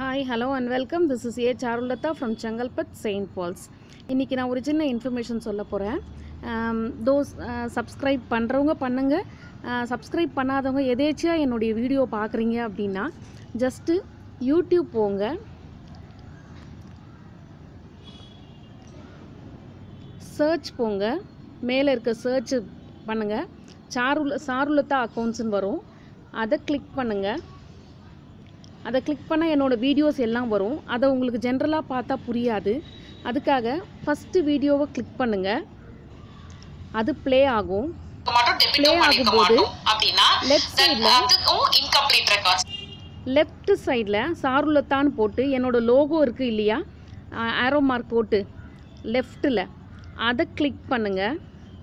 hi hello and welcome this is a Charulatha from Chengalpattu Saint Paul's இன்றைக்கி நான் ஒரு சின்ன இன்ஃபர்மேஷன் சொல்ல போகிறேன் தோஸ் சப்ஸ்கிரைப் பண்ணுறவங்க பண்ணுங்கள் சப்ஸ்கிரைப் பண்ணாதவங்க எதேச்சியாக என்னுடைய வீடியோ பார்க்குறீங்க அப்படின்னா ஜஸ்ட்டு யூடியூப் போங்க சர்ச் போங்க மேலே இருக்க சர்ச் பண்ணுங்கள் சாருல சாருலதா அக்கௌண்ட்ஸ்னு வரும் அதை கிளிக் பண்ணுங்கள் அதை கிளிக் பண்ணால் என்னோடய வீடியோஸ் எல்லாம் வரும் அதை உங்களுக்கு ஜென்ரலாக பார்த்தா புரியாது அதுக்காக ஃபஸ்ட்டு வீடியோவை கிளிக் பண்ணுங்கள் அது ப்ளே ஆகும் மட்டும் Play டெபிட்டும் பண்ணிக்க ஆகும்போது மாட்டோம் அப்படின்னா லெஃப்ட் then சைடில் அதுக்கும் இன்கம்ப்ளீட் ரெக்கார்ட்ஸ் லெஃப்ட் சைடில் சாருலத்தான்னு போட்டு என்னோடய லோகோ இருக்குது இல்லையா ஆரோ மார்க் போட்டு லெஃப்ட்டில் அதை கிளிக் பண்ணுங்கள்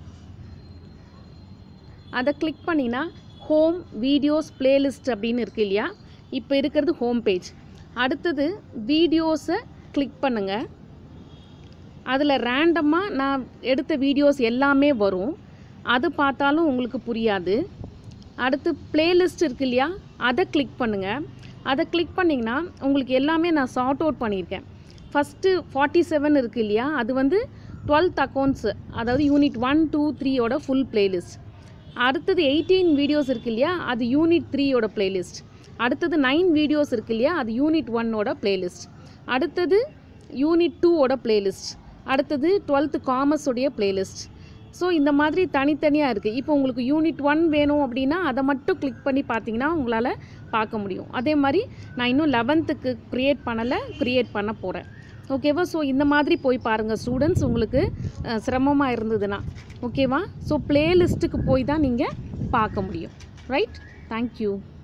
அதை கிளிக் பண்ணினா ஹோம் வீடியோஸ் பிளேலிஸ்ட் அப்படின்னு இருக்கு இல்லையா இப்போ இருக்கிறது ஹோம் பேஜ் அடுத்தது வீடியோஸை கிளிக் பண்ணுங்கள் அதில் ரேண்டமாக நான் எடுத்த வீடியோஸ் எல்லாமே வரும் அது பார்த்தாலும் உங்களுக்கு புரியாது அடுத்து பிளேலிஸ்ட் இருக்கு இல்லையா அதை கிளிக் பண்ணுங்கள் அதை கிளிக் பண்ணிங்கன்னா உங்களுக்கு எல்லாமே நான் சார்ட் அவுட் பண்ணியிருக்கேன் ஃபஸ்ட்டு ஃபார்ட்டி செவன் இருக்குது இல்லையா அது வந்து டுவெல்த் அக்கௌண்ட்ஸு அதாவது யூனிட் ஒன் டூ த்ரீயோட ஃபுல் பிளேலிஸ்ட் அடுத்தது எயிட்டீன் வீடியோஸ் இருக்கு இல்லையா அது யூனிட் த்ரீயோட பிளேலிஸ்ட் அடுத்தது நைன் வீடியோஸ் இருக்கு இல்லையா அது யூனிட் ஒன்னோட பிளேலிஸ்ட் அடுத்தது யூனிட் டூவோட பிளேலிஸ்ட் அடுத்தது டுவெல்த்து காமர்ஸோடைய பிளேலிஸ்ட் ஸோ இந்த மாதிரி தனித்தனியாக இருக்குது இப்போ உங்களுக்கு யூனிட் ஒன் வேணும் அப்படின்னா அதை மட்டும் கிளிக் பண்ணி பார்த்தீங்கன்னா உங்களால் பார்க்க முடியும் அதே மாதிரி நான் இன்னும் லெவன்த்துக்கு க்ரியேட் பண்ணலை க்ரியேட் பண்ண போகிறேன் ஓகேவா ஸோ இந்த மாதிரி போய் பாருங்கள் ஸ்டூடெண்ட்ஸ் உங்களுக்கு அஹ், சிரமமாக இருந்ததுன்னா ஓகேவா ஸோ பிளேலிஸ்ட்டுக்கு போய் தான் நீங்கள் பார்க்க முடியும் ரைட் தேங்க்யூ